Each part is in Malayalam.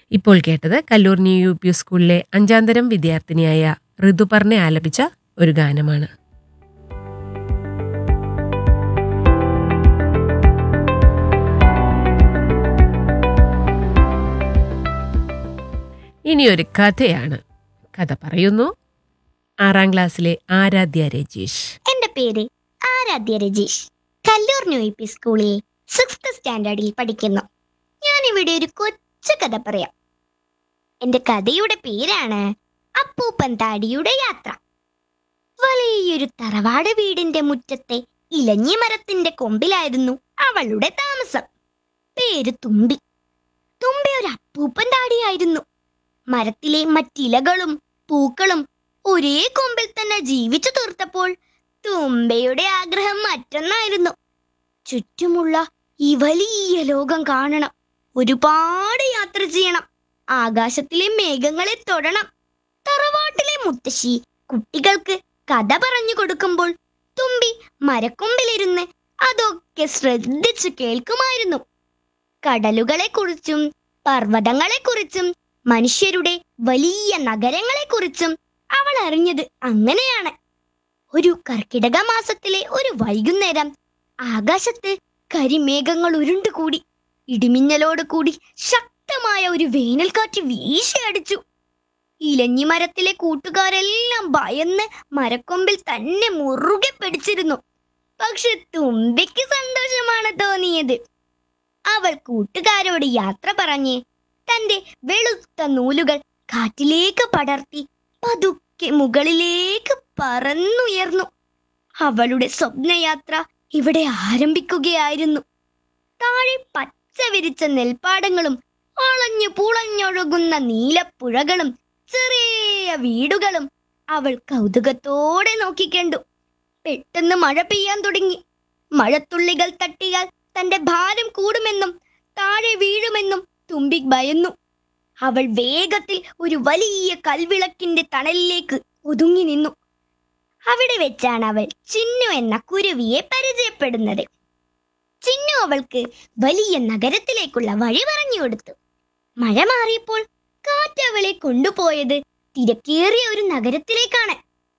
ഇപ്പോൾ കേട്ടത് കല്ലൂർ ന്യൂ യു പി സ്കൂളിലെ അഞ്ചാം തരം വിദ്യാർത്ഥിനിയായ ഋതുപർണ ആലപിച്ച ഒരു ഗാനമാണ് ഇനിയൊരു കഥയാണ് കഥ പറയുന്നു ആറാം ക്ലാസ്സിലെ ആരാധ്യ രജീഷ് എന്റെ പേര് Aaradhya Rajeesh Kallur new E P സ്കൂളിൽ സിക്സ്ത് സ്റ്റാൻഡേർഡിൽ പഠിക്കുന്നു ഞാൻ ഇവിടെ ഒരു കൊച്ചു കഥ പറയാം എന്റെ കഥയുടെ പേരാണ് അപ്പൂപ്പൻ താടിയുടെ യാത്ര വലിയൊരു തറവാട് വീടിന്റെ മുറ്റത്തെ ഇലഞ്ഞി മരത്തിന്റെ കൊമ്പിലായിരുന്നു അവളുടെ താമസം പേര് തുമ്പി തുമ്പി ഒരു അപ്പൂപ്പൻ താടിയായിരുന്നു മരത്തിലെ മറ്റിലകളും പൂക്കളും ഒരേ കൊമ്പിൽ തന്നെ ജീവിച്ചു തീർത്തപ്പോൾ തുമ്പയുടെ ആഗ്രഹം മറ്റൊന്നായിരുന്നു ചുറ്റുമുള്ള ഈ വലിയ ലോകം കാണണം ഒരുപാട് യാത്ര ചെയ്യണം ആകാശത്തിലെ മേഘങ്ങളെ തൊടണം തറവാട്ടിലെ മുത്തശ്ശി കുട്ടികൾക്ക് കഥ പറഞ്ഞു കൊടുക്കുമ്പോൾ തുമ്പി മരക്കൊമ്പിലിരുന്ന് അതൊക്കെ ശ്രദ്ധിച്ചു കേൾക്കുമായിരുന്നു കടലുകളെ കുറിച്ചും പർവ്വതങ്ങളെ കുറിച്ചും മനുഷ്യരുടെ വലിയ നഗരങ്ങളെ കുറിച്ചും അവൾ അറിഞ്ഞത് അങ്ങനെയാണ് ഒരു കർക്കിടക മാസത്തിലെ ഒരു വൈകുന്നേരം ആകാശത്ത് കരിമേഘങ്ങൾ ഉരുണ്ടുകൂടി ഇടിമിന്നലോട് കൂടി ശക്തമായ ഒരു വേനൽക്കാറ്റ് വീശിയടിച്ചു ഇലഞ്ഞി മരത്തിലെ കൂട്ടുകാരെല്ലാം ഭയന്ന് മരക്കൊമ്പിൽ തന്നെ മുറുകെ പിടിച്ചിരുന്നു പക്ഷെ തുമ്പിക്ക് സന്തോഷമാണ് തോന്നിയത് അവൾ കൂട്ടുകാരോട് യാത്ര പറഞ്ഞ് തന്റെ വെളുത്ത നൂലുകൾ കാറ്റിലേക്ക് പടർത്തി പതുക്കെ മുകളിലേക്ക് പറന്നുയർന്നു അവളുടെ സ്വപ്നയാത്ര ഇവിടെ ആരംഭിക്കുകയായിരുന്നു താഴെ പച്ച വിരിച്ച നെൽപ്പാടങ്ങളും വളഞ്ഞു പുളഞ്ഞൊഴുകുന്ന നീലപ്പുഴകളും ചെറിയ വീടുകളും അവൾ കൗതുകത്തോടെ നോക്കിക്കണ്ടു പെട്ടെന്ന് മഴ പെയ്യാൻ തുടങ്ങി മഴത്തുള്ളികൾ തട്ടിയാൽ തന്റെ ഭാരം കൂടുമെന്നും താഴെ വീഴുമെന്നും തുമ്പി ഭയന്നു അവൾ വേഗത്തിൽ ഒരു വലിയ കൽവിളക്കിന്റെ തണലിലേക്ക് ഒതുങ്ങി നിന്നു അവിടെ വെച്ചാണ് അവൾ ചിന്നു എന്ന കുരുവിയെ പരിചയപ്പെടുന്നത് ചിന്നു അവൾക്ക് വലിയ നഗരത്തിലേക്കുള്ള വഴി പറഞ്ഞു കൊടുത്തു മഴ മാറിയപ്പോൾ കാറ്റ് അവളെ കൊണ്ടുപോയത് തിരക്കേറിയ ഒരു നഗരത്തിലേക്കാണ്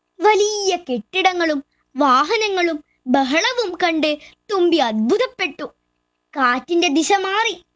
വലിയ കെട്ടിടങ്ങളും വാഹനങ്ങളും ബഹളവും കണ്ട് തുമ്പി അത്ഭുതപ്പെട്ടു കാറ്റിന്റെ ദിശ മാറി